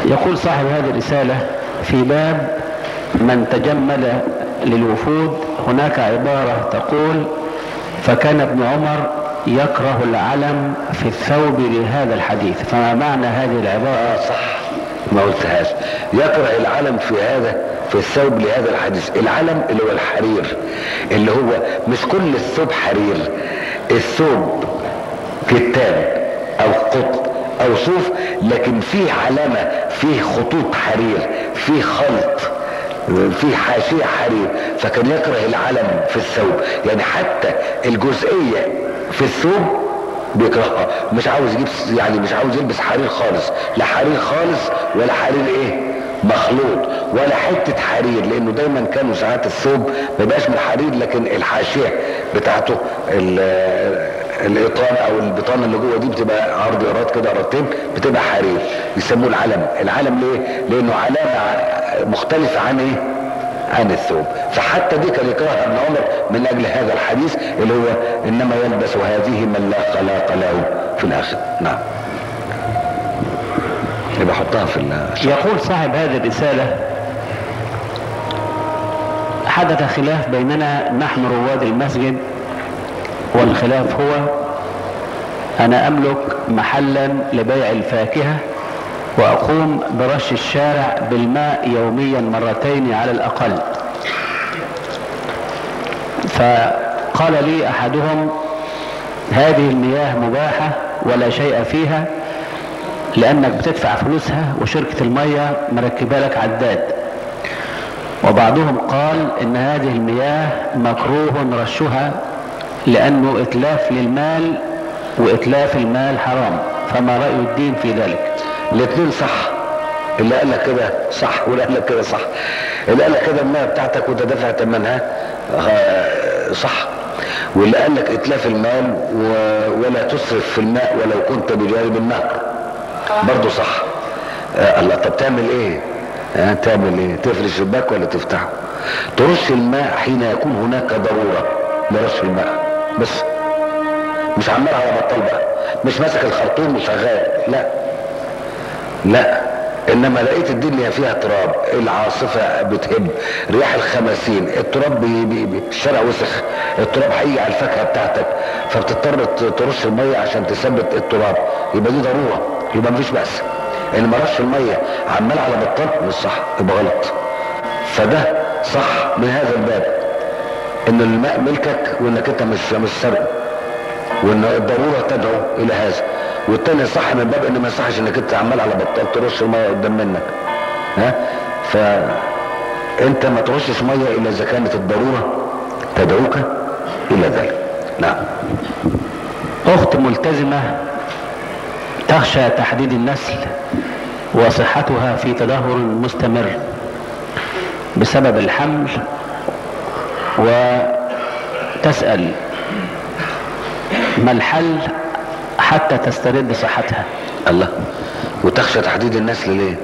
يقول صاحب هذه الرسالة في باب من تجمل للوفود هناك عبارة تقول فكان ابن عمر يكره العلم في الثوب لهذا الحديث فما معنى هذه العبارة صح ما قلتهاش يكره العلم في هذا في الثوب لهذا الحديث العلم اللي هو الحرير اللي هو مش كل الثوب حرير الثوب كتاب او قط او صوف لكن فيه علامة فيه خطوط حرير فيه خلط فيه حاشية حرير فكان يكره العلم في الثوب يعني حتى الجزئية في الثوب بيكرهها مش عاوز يجيب يعني مش عاوز يلبس حرير خالص لا حرير خالص ولا حرير ايه مخلوط ولا حتة حرير لانه دايما كانوا ساعات الثوب ما يبقاش من حرير لكن الحاشية بتاعته الايطان او البطانة اللي جوه دي بتبقى عرض ايراد كده قرطين بتبقى حرير يسموه العلم العلم ليه لانه علامة مختلفة عن ايه عن الثوب فحتى دي كان يكرهها ابن عمر من اجل هذا الحديث اللي هو انما يلبس هذه من لا خلاق له في الاخر نعم يبقى حطها في يقول صاحب هذه الرسالة حدث خلاف بيننا نحن رواد المسجد والخلاف هو أنا أملك محلا لبيع الفاكهة وأقوم برش الشارع بالماء يوميا مرتين على الأقل فقال لي أحدهم هذه المياه مباحة ولا شيء فيها لأنك بتدفع فلوسها وشركة المية مركبة لك عداد وبعضهم قال إن هذه المياه مكروه رشها لأنه إتلاف للمال وإتلاف المال حرام فما رأي الدين في ذلك الاثنين صح اللي قال لك كده صح واللي قال لك كده صح اللي قال لك كده المية بتاعتك وانت دافع ثمنها صح واللي قال لك اتلاف المال و... ولا تسرف في الماء ولو كنت بجانب النهر برضه صح آه الله طب تعمل ايه آه تعمل ايه تقفل الشباك ولا تفتحه ترش الماء حين يكون هناك ضرورة لرش الماء بس مش عمال على بطال بقى مش ماسك الخرطوم وشغال لا لا انما لقيت الدنيا فيها تراب العاصفة بتهب رياح الخمسين التراب بي بي بي الشارع وسخ التراب هيجي على الفاكهة بتاعتك فبتضطر ترش المية عشان تثبت التراب يبقى دي ضرورة يبقى مفيش بأس انما رش المية عمال على بطال مش صح يبقى غلط فده صح من هذا الباب ان الماء ملكك وانك انت مش مش سرقه وان الضرورة تدعو الى هذا والتاني صح من باب ان ما يصحش انك انت عمال على بطال ترش الميه قدام منك ها فانت ما ترشش ميه الا اذا كانت الضروره تدعوك الى ذلك نعم اخت ملتزمه تخشى تحديد النسل وصحتها في تدهور مستمر بسبب الحمل وتسأل ما الحل حتى تسترد صحتها الله وتخشى تحديد النسل ليه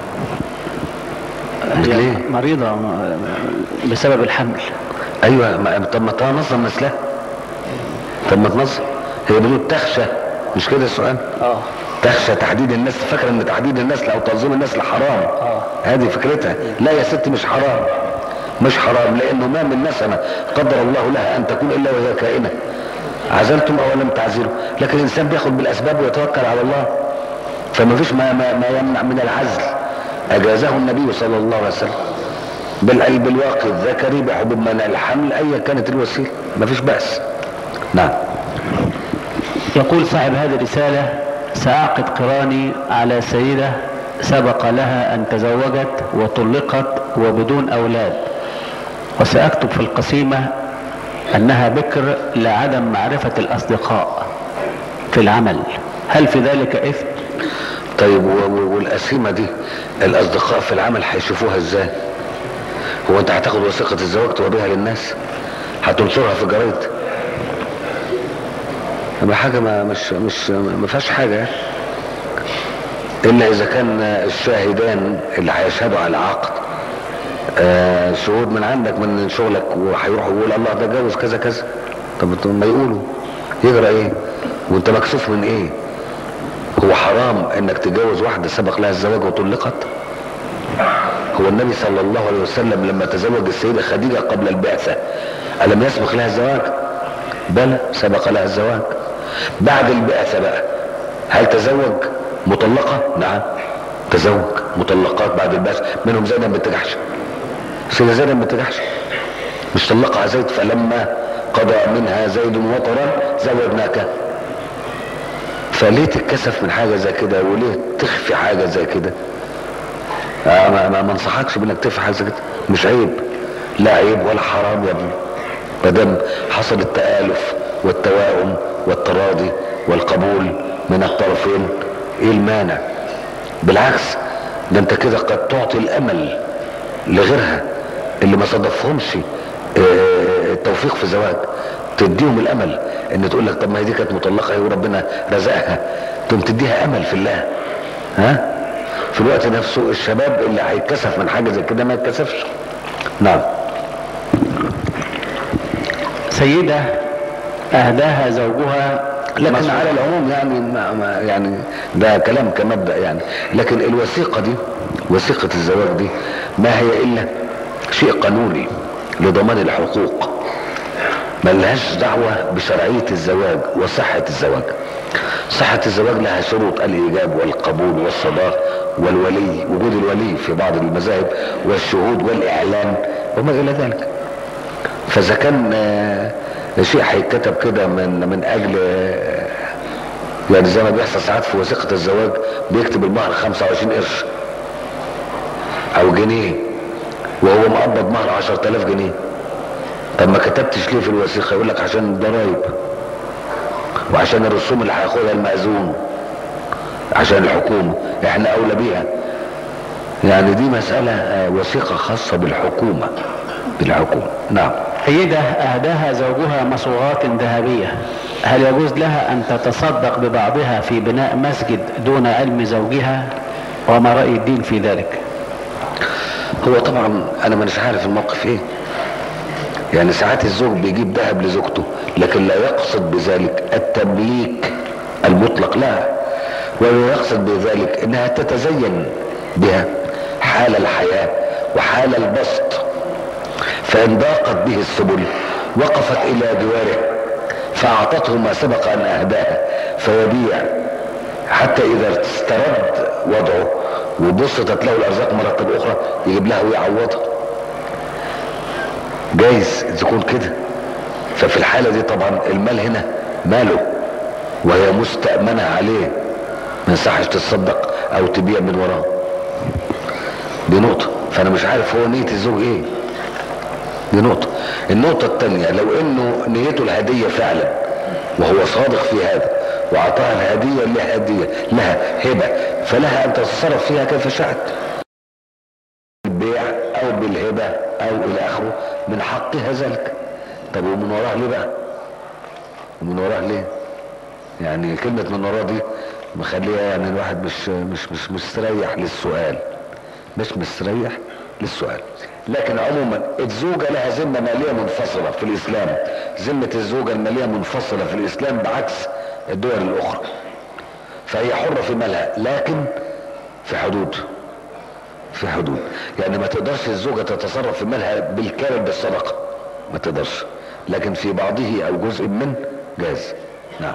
ليه مريضة بسبب الحمل ايوه ما طب ما تنظم نسلها طب ما تنظم هي بتقول تخشى مش كده السؤال اه تخشى تحديد النسل فاكره ان تحديد النسل او تنظيم النسل حرام اه هذه فكرتها لا يا ست مش حرام مش حرام لانه ما من نسمه قدر الله لها ان تكون الا وهي كائنه عزلتم او لم تعزلوا لكن الانسان بياخد بالاسباب ويتوكل على الله فما فيش ما, ما, ما يمنع من العزل اجازه النبي صلى الله عليه وسلم بالقلب بالواقع الذكري بحبوب منع الحمل ايا كانت الوسيله ما فيش باس نعم يقول صاحب هذه الرسالة سأعقد قراني على سيدة سبق لها أن تزوجت وطلقت وبدون أولاد وسأكتب في القسيمة أنها بكر لعدم معرفة الأصدقاء في العمل هل في ذلك إثم؟ طيب والقسيمه دي الاصدقاء في العمل هيشوفوها ازاي هو انت هتاخد وثيقه الزواج توريها للناس هتنشرها في جرايد يبقى حاجه ما مش مش ما فيهاش حاجه الا اذا كان الشاهدان اللي هيشهدوا على العقد آه شهود من عندك من شغلك وهيروحوا يقول الله ده جوز كذا كذا طب ما يقولوا يجرى ايه وانت مكسوف من ايه هو حرام انك تتجوز واحدة سبق لها الزواج وطلقت هو النبي صلى الله عليه وسلم لما تزوج السيدة خديجة قبل البعثة ألم يسبق لها الزواج بلى سبق لها الزواج بعد البعثة بقى هل تزوج مطلقة نعم تزوج مطلقات بعد البعثة منهم زينب بنت جحش سيدة زينب بنت جحش مش طلقها زيد فلما قضى منها زيد وطرا زوجناك فليه تتكسف من حاجة زي كده وليه تخفي حاجة زي كده آه ما, ما, ما انصحكش بانك تخفي حاجة زي كده مش عيب لا عيب ولا حرام يا ابني ما دام حصل التآلف والتواؤم والتراضي والقبول من الطرفين ايه المانع بالعكس ده انت كده قد تعطي الامل لغيرها اللي ما صادفهمش التوفيق في الزواج تديهم الامل ان تقول لك طب ما هي دي كانت مطلقه اهي وربنا رزقها تقوم تديها امل في الله ها في الوقت نفسه الشباب اللي هيتكسف من حاجه زي كده ما يتكسفش نعم سيدة أهداها زوجها لكن مصروف. على العموم يعني ما ما يعني ده كلام كمبدا يعني لكن الوثيقه دي وثيقه الزواج دي ما هي الا شيء قانوني لضمان الحقوق ما لهاش دعوه بشرعيه الزواج وصحه الزواج صحه الزواج لها شروط الايجاب والقبول والصداق والولي وجود الولي في بعض المذاهب والشهود والاعلان وما الى ذلك فاذا كان آه، شيء هيتكتب كده من من اجل آه، يعني زي ما بيحصل ساعات في وثيقه الزواج بيكتب المهر 25 قرش او جنيه وهو مقبض مهر 10000 جنيه طب ما كتبتش ليه في الوثيقه يقول لك عشان الضرايب وعشان الرسوم اللي هياخدها المأذون عشان الحكومه احنا اولى بيها يعني دي مساله آه، وثيقه خاصه بالحكومه بالحكومه نعم سيدة أهداها زوجها مصروغات ذهبية هل يجوز لها أن تتصدق ببعضها في بناء مسجد دون علم زوجها وما رأي الدين في ذلك هو طبعا انا مش عارف الموقف ايه يعني ساعات الزوج بيجيب ذهب لزوجته لكن لا يقصد بذلك التمليك المطلق لا ولا يقصد بذلك انها تتزين بها حال الحياة وحال البسط فان ضاقت به السبل وقفت الى جواره فاعطته ما سبق ان اهداها فيبيع حتى اذا استرد وضعه وبسطت له الارزاق مرة اخرى يجيب لها ويعوضها جايز تكون كده ففي الحالة دي طبعا المال هنا ماله وهي مستأمنة عليه ما يصحش تتصدق او تبيع من وراه دي نقطة فانا مش عارف هو نية الزوج ايه دي نقطة النقطة التانية لو انه نيته الهدية فعلا وهو صادق في هذا واعطاها الهدية لها هدية لها هبة فلها ان تتصرف فيها كيف شاءت بالبيع او بالهبة او الى اخره من حقها ذلك طب ومن وراه ليه بقى ومن وراه ليه يعني كلمة من وراه دي مخليها يعني الواحد مش مش مش مستريح للسؤال مش مستريح للسؤال لكن عموما الزوجة لها ذمة مالية منفصلة في الإسلام ذمة الزوجة المالية منفصلة في الإسلام بعكس الدول الأخرى فهي حرة في مالها لكن في حدود في حدود يعني ما تقدرش الزوجة تتصرف في مالها بالكامل بالصدقة ما تقدرش لكن في بعضه أو جزء منه جاز نعم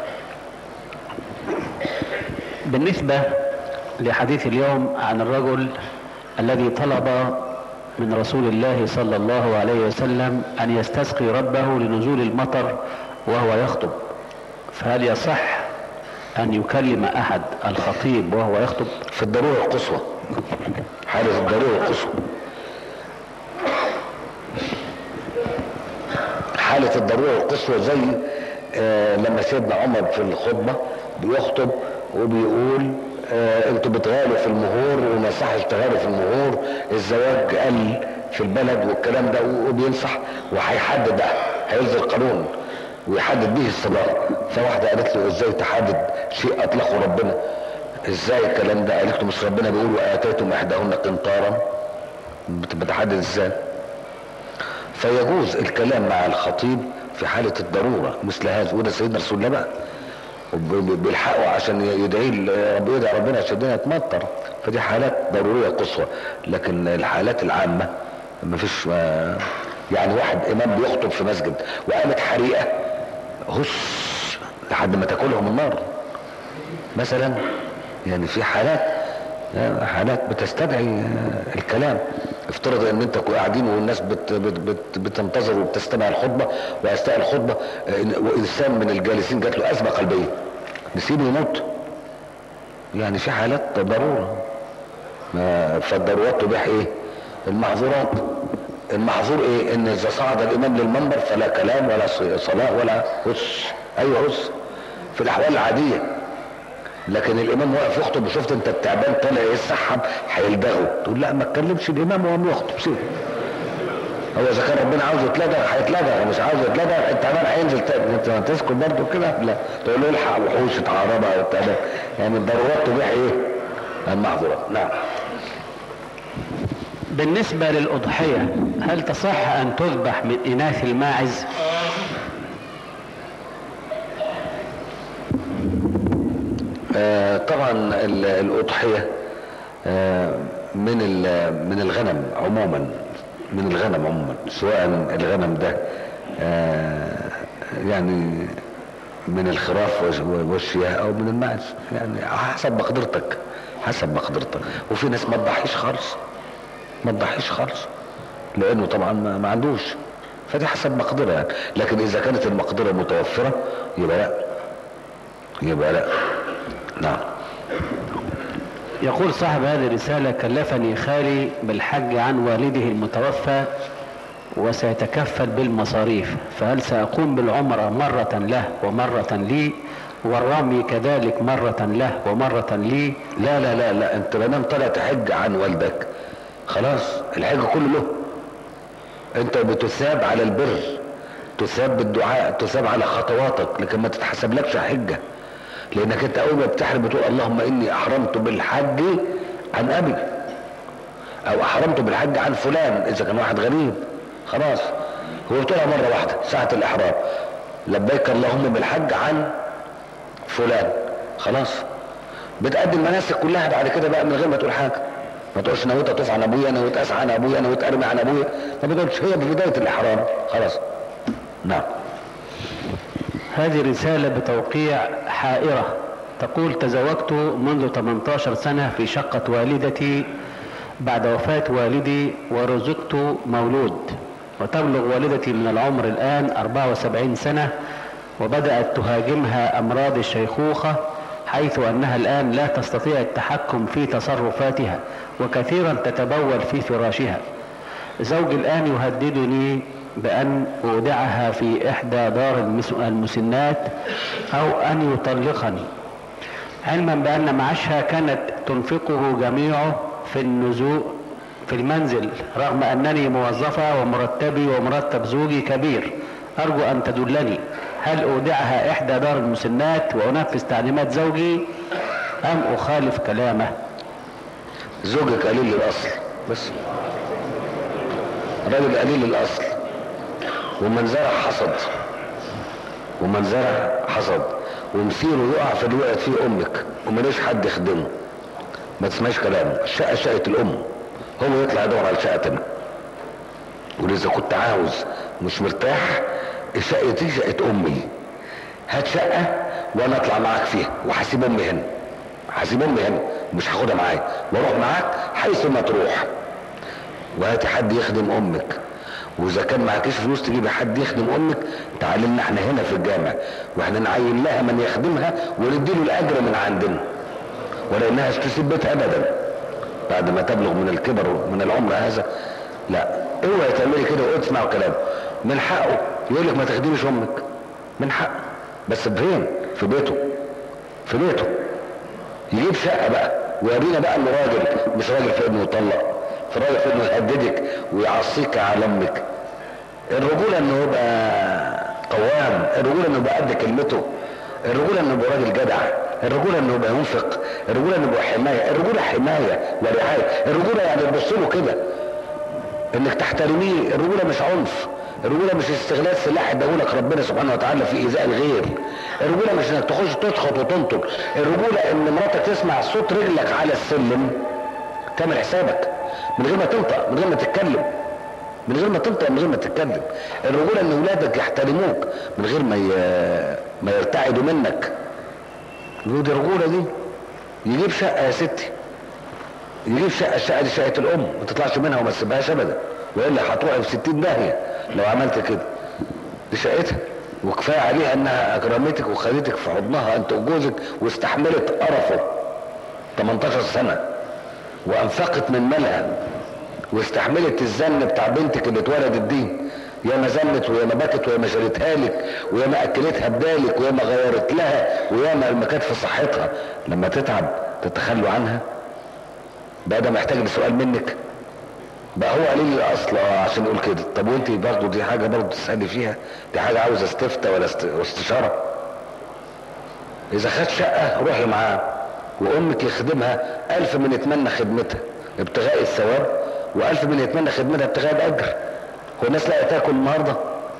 بالنسبة لحديث اليوم عن الرجل الذي طلب من رسول الله صلى الله عليه وسلم أن يستسقي ربه لنزول المطر وهو يخطب فهل يصح أن يكلم أحد الخطيب وهو يخطب في الضرورة القصوى حالة الضرورة القصوى حالة الضرورة القصوى زي آه لما سيدنا عمر في الخطبة بيخطب وبيقول آه انتوا بتغالوا في المهور وما يصحش تغالوا في المهور الزواج قل في البلد والكلام ده وبينصح وهيحدد بقى هينزل قانون ويحدد به الصداق فواحدة قالت له ازاي تحدد شيء اطلقه ربنا ازاي الكلام ده قالت له مش ربنا بيقول واتيتم احداهن قنطارا بت- بتحدد ازاي فيجوز الكلام مع الخطيب في حالة الضرورة مثل هذا وده سيدنا رسول الله بقى وبيلحقوا عشان يدعي رب يدعي ربنا عشان الدنيا تمطر فدي حالات ضروريه قصوى لكن الحالات العامه ما فيش ما يعني واحد امام بيخطب في مسجد وقامت حريقه هس لحد ما تاكلهم النار مثلا يعني في حالات حالات بتستدعي الكلام افترض ان انت قاعدين والناس بت بت بت بتنتظر وبتستمع الخطبه واثناء الخطبه وانسان من الجالسين جات له ازمه قلبيه نسيبه يموت يعني في حالات ضروره ما فالضرورات تبيح ايه المحظورات المحظور ايه ان اذا صعد الامام للمنبر فلا كلام ولا صلاه ولا هس ايوه هس في الاحوال العاديه لكن الامام واقف يخطب وشفت انت التعبان طالع يسحب هيلدغه تقول لا ما تكلمش الامام وهو يخطب سيبه هو اذا كان ربنا عاوز يتلدغ هيتلدغ ومش عاوز يتلدغ التعبان هينزل تاني انت تسكت برضه كده لا تقول له الحق وحوش اتعربها والتعبان يعني الضرورات تبيح ايه المحظورات نعم بالنسبة للأضحية هل تصح أن تذبح من إناث الماعز آه طبعا الأضحية آه من من الغنم عموما من الغنم عموما سواء الغنم ده آه يعني من الخراف والشياه او من الماعز يعني حسب مقدرتك حسب مقدرتك وفي ناس ما تضحيش خالص ما تضحيش خالص لانه طبعا ما عندوش فدي حسب مقدرة يعني لكن اذا كانت المقدرة متوفرة يبقى لا يبقى لا نعم يقول صاحب هذه الرسالة كلفني خالي بالحج عن والده المتوفى وسيتكفل بالمصاريف فهل سأقوم بالعمرة مرة له ومرة لي والرمي كذلك مرة له ومرة لي لا لا لا لا انت ما طلع تحج عن والدك خلاص الحج كله له انت بتثاب على البر تثاب بالدعاء تثاب على خطواتك لكن ما تتحسب لكش حجة لانك انت اول ما بتحرم بتقول اللهم اني احرمت بالحج عن ابي او احرمت بالحج عن فلان اذا كان واحد غريب خلاص هو بتقولها مرة واحدة ساعة الاحرام لبيك اللهم بالحج عن فلان خلاص بتقدم المناسك كلها بعد كده بقى من غير ما تقول حاجه ما تقولش نويت اطوف عن ابويا نويت اسعى عن ابويا نويت ارمي عن ابويا ما بتقولش هي ببدايه الاحرام خلاص نعم هذه رسالة بتوقيع حائرة تقول تزوجت منذ 18 سنة في شقة والدتي بعد وفاة والدي ورزقت مولود وتبلغ والدتي من العمر الآن 74 سنة وبدأت تهاجمها أمراض الشيخوخة حيث أنها الآن لا تستطيع التحكم في تصرفاتها وكثيرا تتبول في فراشها زوجي الآن يهددني بأن أودعها في إحدى دار المسنات أو أن يطلقني علما بأن معاشها كانت تنفقه جميعه في النزوء في المنزل رغم أنني موظفة ومرتبي ومرتب زوجي كبير أرجو أن تدلني هل أودعها إحدى دار المسنات وأنفذ تعليمات زوجي أم أخالف كلامه زوجك قليل الأصل بس راجل قليل الأصل ومن زرع حصد ومن زرع حصد ومصيره يقع في اللي وقعت فيه أمك ومليش حد يخدمه ما تسمعش كلامه الشقة شقة الأم هو يطلع يدور على شقة تانية ولذا كنت عاوز مش مرتاح الشقة دي شقة أمي هات شقة وأنا أطلع معاك فيها وهسيب أمي هنا هسيب أمي هنا مش هاخدها معايا واروح معاك حيث ما تروح وهات حد يخدم أمك وإذا كان معكيش فلوس تجيب حد يخدم أمك تعالي لنا احنا هنا في الجامع واحنا نعين لها من يخدمها ونديله الأجر من عندنا ولأنها تسيب بيتها أبدا بعد ما تبلغ من الكبر ومن العمر هذا لا اوعي تعملي كده واسمعوا كلامه من حقه يقول لك ما تخدمش امك من حقه بس فين في بيته في بيته يجيب شقه بقى ويورينا بقى انه راجل مش راجل في انه يطلق في راجل في انه يهددك ويعصيك على امك الرجوله انه يبقى قوام الرجوله انه يبقى قد كلمته الرجوله انه يبقى راجل جدع الرجوله انه يبقى ينفق الرجوله انه يبقى حمايه الرجوله حمايه ورعايه الرجوله يعني تبص له كده انك تحترميه الرجوله مش عنف الرجوله مش استغلال سلاح اداهولك ربنا سبحانه وتعالى في ايذاء الغير الرجوله مش انك تخش تسخط وتنطر الرجوله ان مراتك تسمع صوت رجلك على السلم تعمل حسابك من غير ما تنطق من غير ما تتكلم من غير ما تنطق من غير ما تتكلم الرجوله ان ولادك يحترموك من غير ما ي... ما يرتعدوا منك يقول دي رجوله دي يجيب شقه يا ستي يجيب شقه الشقه دي شقه الام ما تطلعش منها وما تسيبهاش ابدا والا هتروحي في 60 داهيه لو عملت كده دي شقتها وكفايه عليها انها اكرمتك وخدتك في حضنها انت وجوزك واستحملت قرفه 18 سنه وانفقت من مالها واستحملت الزن بتاع بنتك اللي اتولدت دي يا ما زنت ويا ما بكت ويا ما شالتها لك ويا ما اكلتها بدالك ويا ما غيرت لها ويا ما ما كانت في صحتها لما تتعب تتخلوا عنها بقى ده محتاج لسؤال منك بقى هو قليل الاصل عشان يقول كده طب وانت برضه دي حاجه برضه تسالي فيها دي حاجه عاوزه استفتاء ولا است- استشاره اذا خد شقه روحي معاه وامك يخدمها الف من يتمنى خدمتها ابتغاء الثواب والف من يتمنى خدمتها ابتغاء الاجر هو الناس لا تاكل النهارده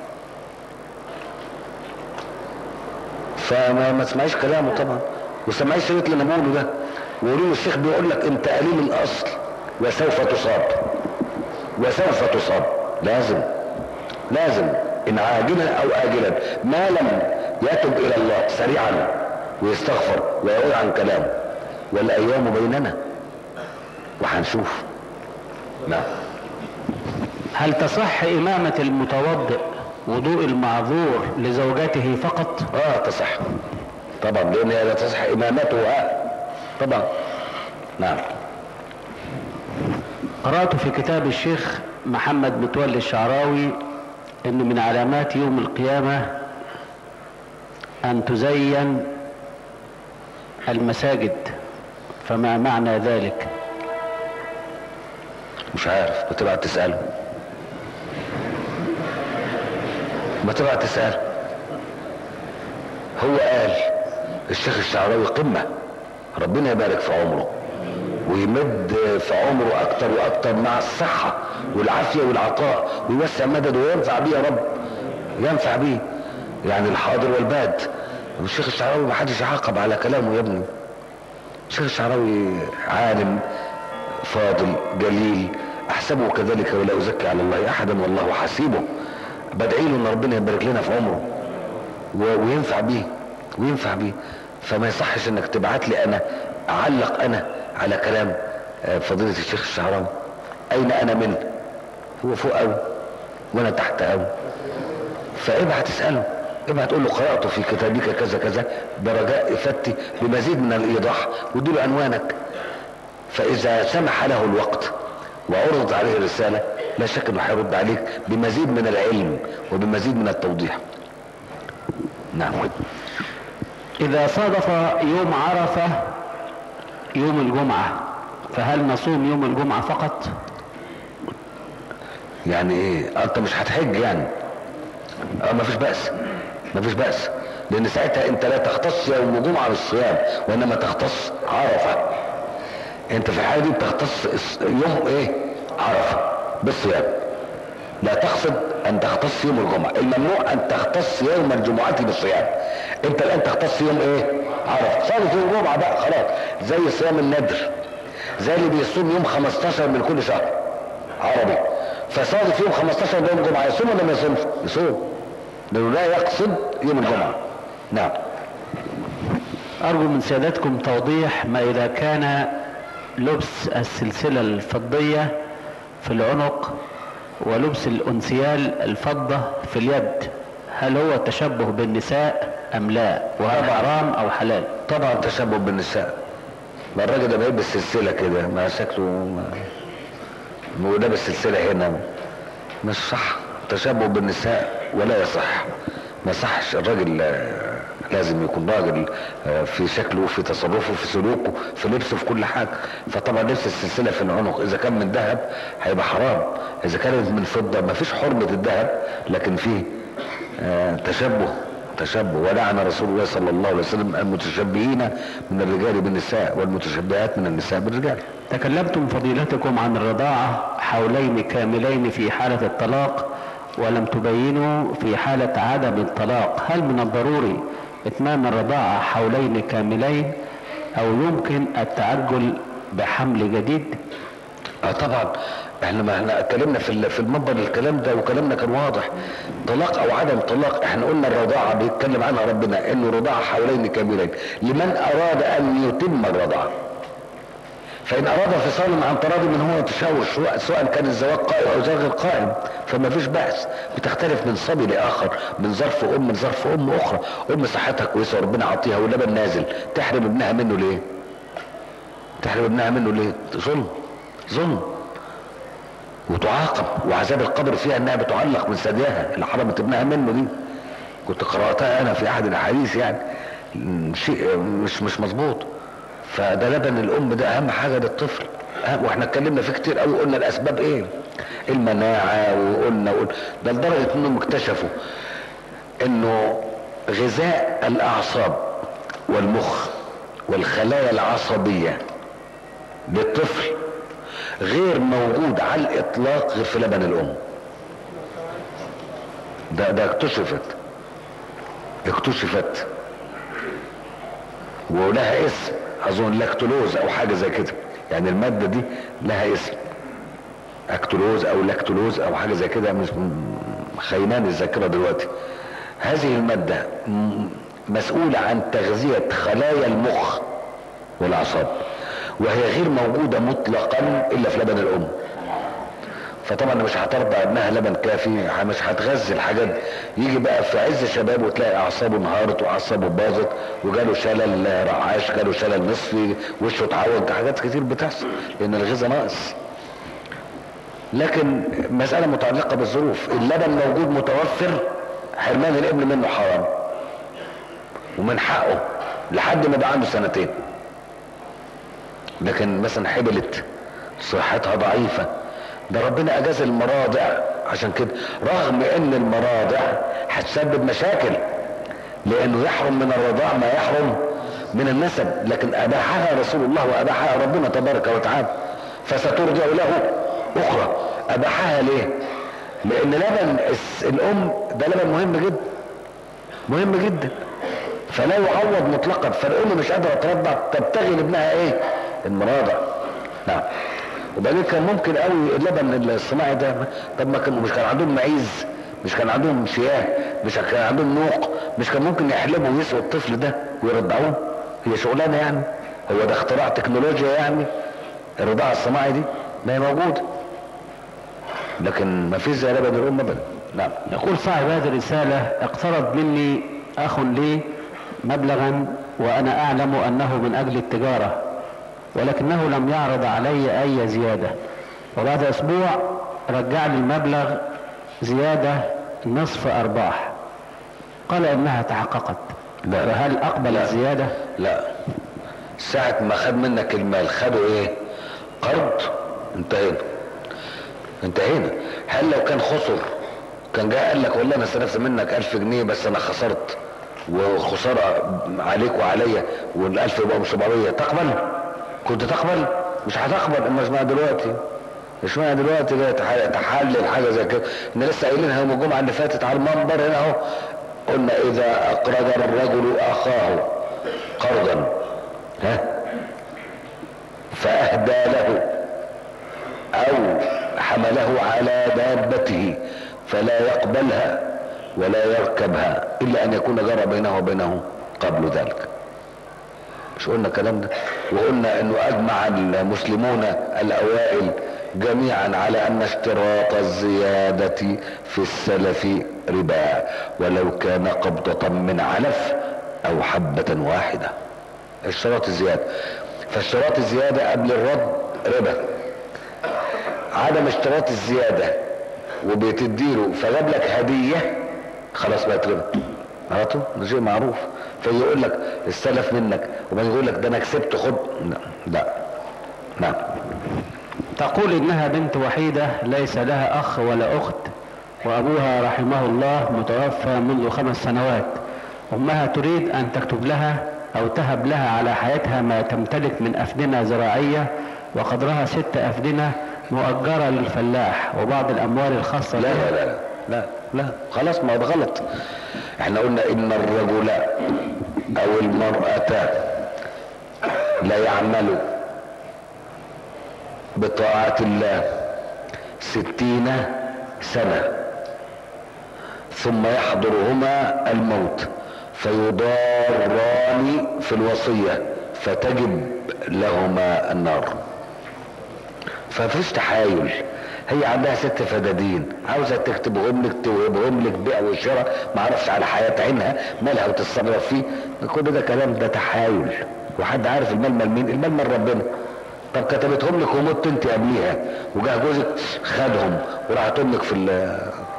فما ما تسمعيش كلامه طبعا وسمعي الشريط اللي انا بقوله ده وقولوا له الشيخ بيقول لك انت قليل الاصل وسوف تصاب وسوف تصاب لازم لازم ان عاجلا او اجلا ما لم يتب الى الله سريعا ويستغفر ويعود عن كلامه والايام بيننا وهنشوف نعم هل تصح إمامة المتوضئ وضوء المعذور لزوجته فقط اه تصح طبعا لان هي لا تصح امامتها طبعا نعم قرأت في كتاب الشيخ محمد متولي الشعراوي أن من علامات يوم القيامة أن تزين المساجد فما معنى ذلك مش عارف بتبقى تسأله بتبقى تسأله هو قال الشيخ الشعراوي قمة ربنا يبارك في عمره ويمد في عمره اكتر واكتر مع الصحة والعافية والعطاء ويوسع مدده وينفع بيه يا رب ينفع بيه يعني الحاضر والباد والشيخ الشعراوي ما حدش يعاقب على كلامه يا ابني الشيخ الشعراوي عالم فاضل جليل احسبه كذلك ولا ازكي على الله احدا والله حسيبه بدعي له ان ربنا يبارك لنا في عمره و- وينفع بيه وينفع بيه فما يصحش انك تبعت لي انا اعلق انا على كلام آه، فضيلة الشيخ الشعراوي اين انا منه هو فوق قوي وانا تحت قوي فابعت تساله ابعت تقول له قرأت في كتابك كذا كذا برجاء افادتي بمزيد من الايضاح واديله عنوانك فاذا سمح له الوقت وعرضت عليه الرسالة لا شك انه هيرد عليك بمزيد من العلم وبمزيد من التوضيح نعم إذا صادف يوم عرفة يوم الجمعة فهل نصوم يوم الجمعة فقط يعني ايه انت مش هتحج يعني اه مفيش بأس مفيش بأس لان ساعتها انت لا تختص يوم الجمعة بالصيام وانما تختص عرفة انت في الحالة دي بتختص الس- يوم ايه عرفة بالصيام لا تقصد ان تختص يوم الجمعة الممنوع ان تختص يوم الجمعة بالصيام انت الان تختص يوم ايه عرفة صارت يوم الجمعة بقى خلاص زي صيام النذر زي اللي بيصوم يوم 15 من كل شهر عربي فصادف يوم 15 ده يوم الجمعة يصوم ولا ما يصومش يصوم لانه لا يقصد يوم الجمعة نعم أرجو من سيادتكم توضيح ما إذا كان لبس السلسلة الفضية في العنق ولبس الأنسيال الفضة في اليد هل هو تشبه بالنساء أم لا وهل حرام أو حلال طبعا تشبه بالنساء ما الراجل ده بيلبس سلسلة كده ما شكله ما هو لابس سلسلة هنا مش صح تشبه بالنساء ولا يصح ما يصحش الراجل آه، لازم يكون راجل آه، في شكله في تصرفه في سلوكه في لبسه في كل حاجة فطبعا لبس السلسلة في العنق اذا كان من ذهب هيبقى حرام اذا كانت من فضة ما فيش حرمة الذهب لكن فيه آه، تشبه تشبه ولعن رسول الله صلى الله عليه وسلم المتشبهين من الرجال بالنساء والمتشبهات من النساء بالرجال تكلمتم فضيلتكم عن الرضاعة حولين كاملين في حالة الطلاق ولم تبينوا في حالة عدم الطلاق هل من الضروري إتمام الرضاعة حولين كاملين أو يمكن التعجل بحمل جديد اه طبعا احنا ما احنا اتكلمنا في ال- في المنبر الكلام ده وكلامنا كان واضح طلاق او عدم طلاق احنا قلنا الرضاعه بيتكلم عنها ربنا انه رضاعه حولين كاملين لمن اراد ان يتم الرضاعه فان اراد فصالا عن تراضي من هو تشاور سواء سواء كان الزواج قائم او زواج غير قائم فما فيش بأس بتختلف من صبي لاخر من ظرف ام لظرف ام اخرى ام صحتها كويسه وربنا عطيها واللبن نازل تحرم ابنها منه ليه؟ تحرم ابنها منه ليه؟ ظلم ظلم وتعاقب وعذاب القبر فيها انها بتعلق من ثديها اللي حرمت ابنها منه دي كنت قراتها انا في احد الاحاديث يعني م- شيء مش مش مظبوط فده لبن الام ده اهم حاجه للطفل أهم- واحنا اتكلمنا فيه كتير قوي قلنا الاسباب ايه المناعه وقلنا قلنا ده لدرجه انهم اكتشفوا انه غذاء الاعصاب والمخ والخلايا العصبيه للطفل غير موجود على الاطلاق غير في لبن الام ده ده اكتشفت اكتشفت ولها اسم اظن لاكتولوز او حاجه زي كده يعني الماده دي لها اسم اكتولوز او لاكتولوز او حاجه زي كده مش خينان الذاكره دلوقتي هذه الماده م- مسؤوله عن تغذيه خلايا المخ والاعصاب وهي غير موجوده مطلقا الا في لبن الام فطبعا مش هترضع ابنها لبن كافي مش هتغذي الحاجات دي. يجي بقى في عز شبابه وتلاقي اعصابه انهارت واعصابه باظت وجاله شلل رعاش جاله شلل نصفي وشه اتعوج حاجات كتير بتحصل لان الغذاء ناقص لكن مسألة متعلقة بالظروف اللبن موجود متوفر حرمان الابن منه حرام ومن حقه لحد ما يبقى عنده سنتين لكن مثلا حبلت صحتها ضعيفة ده ربنا اجاز المراضع عشان كده رغم ان المراضع هتسبب مشاكل لانه يحرم من الرضاع ما يحرم من النسب لكن اباحها رسول الله واباحها ربنا تبارك وتعالى فسترجع له اخرى اباحها ليه لان لبن الس- الام ده لبن مهم جدا مهم جدا فلا يعوض مطلقا فالام مش قادره ترضع تبتغي لابنها ايه المراضع نعم وبعدين كان ممكن قوي اللبن الصناعي ده طب ما كان مش كان عندهم معيز مش كان عندهم شياه مش كان عندهم نوق مش كان ممكن يحلبوا ويسقوا الطفل ده ويرضعوه هي شغلانه يعني هو ده اختراع تكنولوجيا يعني الرضاعه الصناعي دي ما هي موجوده لكن ما فيش زي لبن الام ابدا نعم يقول صاحب هذه الرسالة اقترض مني أخ لي مبلغا وأنا أعلم أنه من أجل التجارة ولكنه لم يعرض علي أي زيادة وبعد أسبوع رجع لي المبلغ زيادة نصف أرباح قال إنها تحققت لا. فهل أقبل لا. الزيادة؟ لا ساعة ما خد منك المال خدوا ايه قرض انتهينا انتهينا هل لو كان خسر كان جاء قال لك والله انا استلفت منك ألف جنيه بس انا خسرت وخسارة عليك وعليا والألف يبقى ب 700 تقبل كنت تقبل مش هتقبل اما اسمها دلوقتي اشمعنى دلوقتي جاي تح- تحلل حاجه زي كده احنا لسه قايلينها يوم الجمعه اللي فاتت على المنبر هنا اهو قلنا اذا اقرض الرجل اخاه قرضا ها فاهدى له او حمله على دابته فلا يقبلها ولا يركبها الا ان يكون جرى بينه وبينه قبل ذلك مش قلنا الكلام ده وقلنا انه اجمع المسلمون الاوائل جميعا على ان اشتراط الزيادة في السلف ربا ولو كان قبضة من علف او حبة واحدة اشتراط الزيادة فاشتراط الزيادة قبل الرد ربا عدم اشتراط الزيادة وبتديله فجاب لك هدية خلاص بقت ربا على طول ده شيء معروف فيقول لك استلف منك وبعدين يقول لك ده انا كسبت خد لا لا نعم تقول إنها بنت وحيدة ليس لها أخ ولا أخت وأبوها رحمه الله متوفى منذ خمس سنوات أمها تريد أن تكتب لها أو تهب لها على حياتها ما تمتلك من أفدنة زراعية وقدرها ست أفدنة مؤجرة للفلاح وبعض الأموال الخاصة لا بها لا لا لا لا خلاص ما هو ده غلط احنا قلنا ان الرجل او المرأة لا يعمل بطاعة الله ستين سنة ثم يحضرهما الموت فيضاران في الوصية فتجب لهما النار فمفيش تحايل هي عندها ست فدادين عاوزه تكتبهم لك توهبهم لك بيع وشراء ما اعرفش على حياه عينها مالها وتتصرف فيه كل ده كلام ده تحايل وحد عارف المال مال مين المال مال ربنا طب كتبتهم لك ومت انت قبليها وجه جوزك خدهم وراحت امك في ال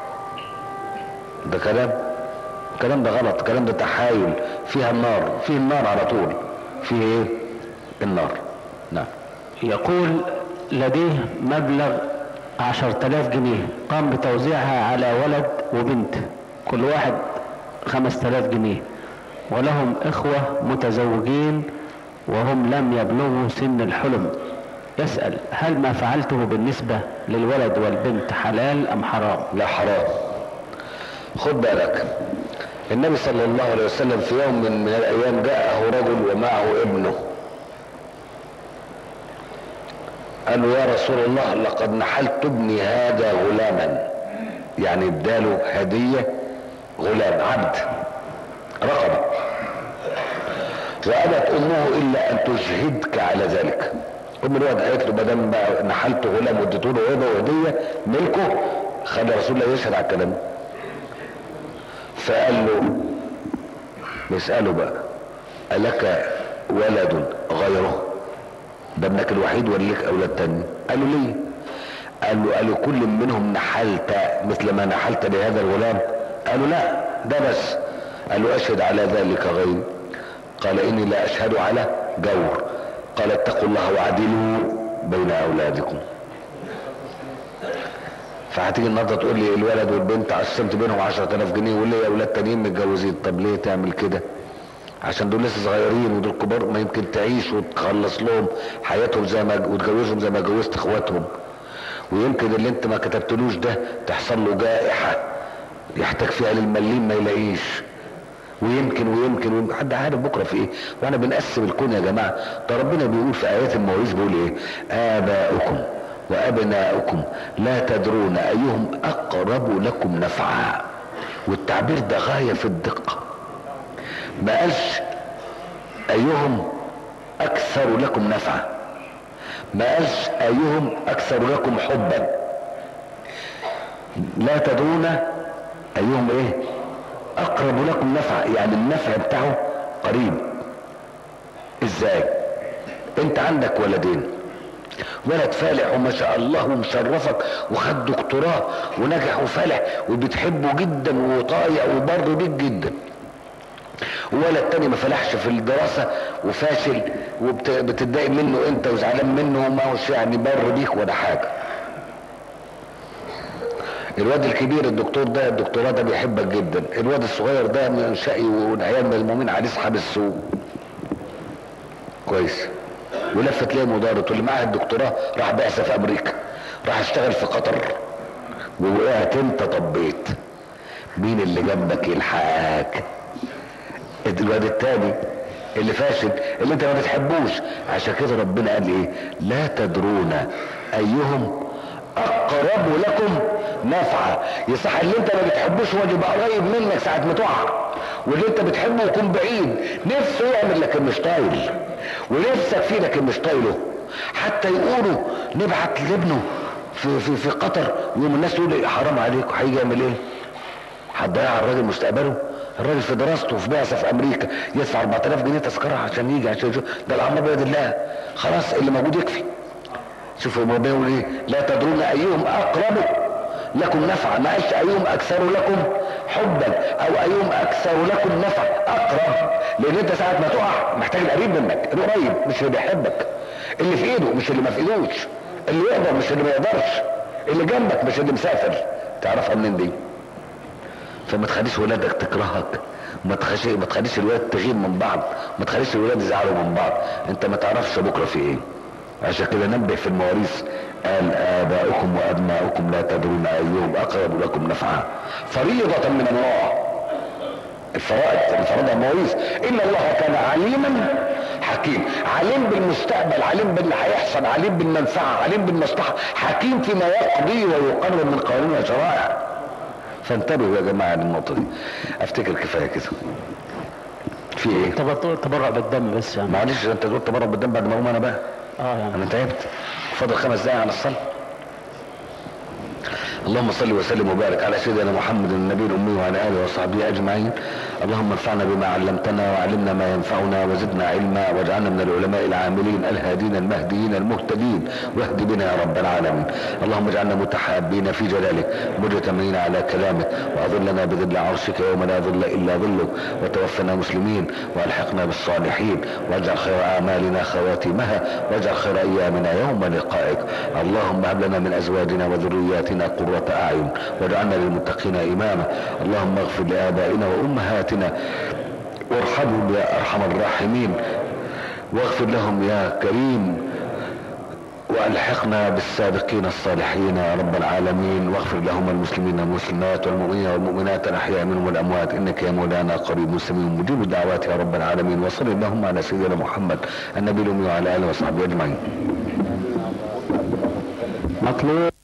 ده كلام الكلام ده غلط الكلام ده تحايل فيها النار فيه النار على طول فيه ايه النار نعم يقول لديه مبلغ عشر تلاف جنيه قام بتوزيعها على ولد وبنت كل واحد خمس تلاف جنيه ولهم اخوة متزوجين وهم لم يبلغوا سن الحلم يسأل هل ما فعلته بالنسبة للولد والبنت حلال ام حرام لا حرام خد بالك النبي صلى الله عليه وسلم في يوم من, من الايام جاءه رجل ومعه ابنه قال له يا رسول الله لقد نحلت ابني هذا غلاما يعني اداله هدية غلام عبد رقبة وابت امه الا ان تشهدك على ذلك ام الولد قالت له ما دام بقى نحلت غلام واديته له هبه وهديه ملكه خلى رسول الله يشهد على الكلام ده فقال له نساله بقى الك ولد غيره ده ابنك الوحيد ولا لك اولاد تاني قال له ليه قال له قال له كل منهم نحلت مثل ما نحلت بهذا الغلام قال له لا ده بس قال له اشهد على ذلك غيري قال اني لا اشهد على جور قال اتقوا الله واعدلوا بين اولادكم فهتيجي النهارده تقول لي الولد والبنت قسمت بينهم 10000 جنيه وليه اولاد تانيين متجوزين طب ليه تعمل كده عشان دول لسه صغيرين ودول كبار ما يمكن تعيش وتخلص لهم حياتهم زي ما وتجوزهم زي ما جوزت اخواتهم ويمكن اللي انت ما كتبتلوش ده تحصل له جائحه يحتاج فيها للمليم ما يلاقيش ويمكن ويمكن, ويمكن حد عارف بكره في ايه واحنا بنقسم الكون يا جماعه ده ربنا بيقول في ايات المواريث بيقول ايه اباؤكم وابناؤكم لا تدرون ايهم اقرب لكم نفعا والتعبير ده غايه في الدقه ما قالش ايهم اكثر لكم نفعا ما قالش ايهم اكثر لكم حبا لا تدرون ايهم ايه اقرب لكم نفعا يعني النفع بتاعه قريب ازاي انت عندك ولدين ولد فالح وما شاء الله ومشرفك وخد دكتوراه ونجح وفالح وبتحبه جدا وطايع وبر بيك جدا وولد تاني ما فلحش في الدراسة وفاشل وبتتضايق منه انت وزعلان منه وما هوش يعني بر بيك ولا حاجة الواد الكبير الدكتور ده الدكتوراه ده بيحبك جدا الواد الصغير ده من شقي والعيال ملمومين عليه اصحاب السوق كويس ولفت ليه مدارة واللي معاه الدكتوراه راح بعثة في امريكا راح اشتغل في قطر ووقعت انت طبيت مين اللي جنبك يلحقك الواد التاني اللي فاشل اللي انت ما بتحبوش عشان كده ربنا قال ايه لا تدرون ايهم اقرب لكم نفعا يصح اللي انت ما بتحبوش هو يبقى قريب منك ساعه ما تقع واللي انت بتحبه يكون بعيد نفسه يعمل لكن مش طايل ونفسك فيه لكن مش طايله حتى يقولوا نبعت لابنه في في في قطر يوم الناس تقول حرام عليك هيجي يعمل ايه؟ هتضيع الراجل مستقبله الراجل في دراسته في بعثه في امريكا يدفع 4000 جنيه تذكره عشان يجي عشان يشوف ده الاعمار بيد الله خلاص اللي موجود يكفي شوفوا ربنا بيقول ايه لا تدرون ايهم اقرب لكم نفعا ما قالش ايهم اكثر لكم حبا او ايهم اكثر لكم نفع اقرب لان انت ساعه ما تقع محتاج القريب منك القريب مش اللي بيحبك اللي في ايده مش اللي ما في ايدوش اللي يقدر مش اللي ما يقدرش اللي جنبك مش اللي مسافر تعرفها منين دي فما تخليش ولادك تكرهك ما تخليش ما تخليش الولاد تغيب من بعض ما تخليش الولاد يزعلوا من بعض انت ما تعرفش بكره في ايه عشان كده نبه في المواريث قال آباؤكم وأبناؤكم لا تدرون أيهم أقرب لكم نفعا فريضة من الله الفرائض الفرائض المواريث إن الله كان عليما حكيم عليم بالمستقبل عليم باللي هيحصل عليم بالمنفعة عليم بالمصلحة حكيم فيما يقضي ويقرر من قوانين وشرائع فانتبهوا يا جماعة للنقطة دي افتكر كفاية كده في ايه تبرع تبرع بالدم بس يعني معلش انت قلت تبرع بالدم بعد ما اقوم انا بقى اه يعني انا تعبت فاضل خمس دقايق على الصلاه اللهم صل وسلم وبارك على سيدنا محمد النبي الامي وعلى اله وصحبه اجمعين اللهم انفعنا بما علمتنا وعلمنا ما ينفعنا وزدنا علما واجعلنا من العلماء العاملين الهادين المهديين المهتدين واهد بنا يا رب العالمين اللهم اجعلنا متحابين في جلالك مجتمعين على كلامك واظلنا بظل عرشك يوم لا ظل الا ظلك وتوفنا مسلمين والحقنا بالصالحين واجعل خير اعمالنا خواتمها واجعل خير ايامنا يوم لقائك اللهم هب لنا من ازواجنا وذرياتنا قرة اعين واجعلنا للمتقين اماما اللهم اغفر لابائنا وامهاتنا وارحمهم يا ارحم الراحمين واغفر لهم يا كريم والحقنا بالسابقين الصالحين يا رب العالمين واغفر لهم المسلمين والمسلمات والمؤمنين والمؤمنات الاحياء منهم والاموات انك يا مولانا قريب سميع مجيب الدعوات يا رب العالمين وصل اللهم على سيدنا محمد النبي الامي وعلى اله وصحبه اجمعين مطلوب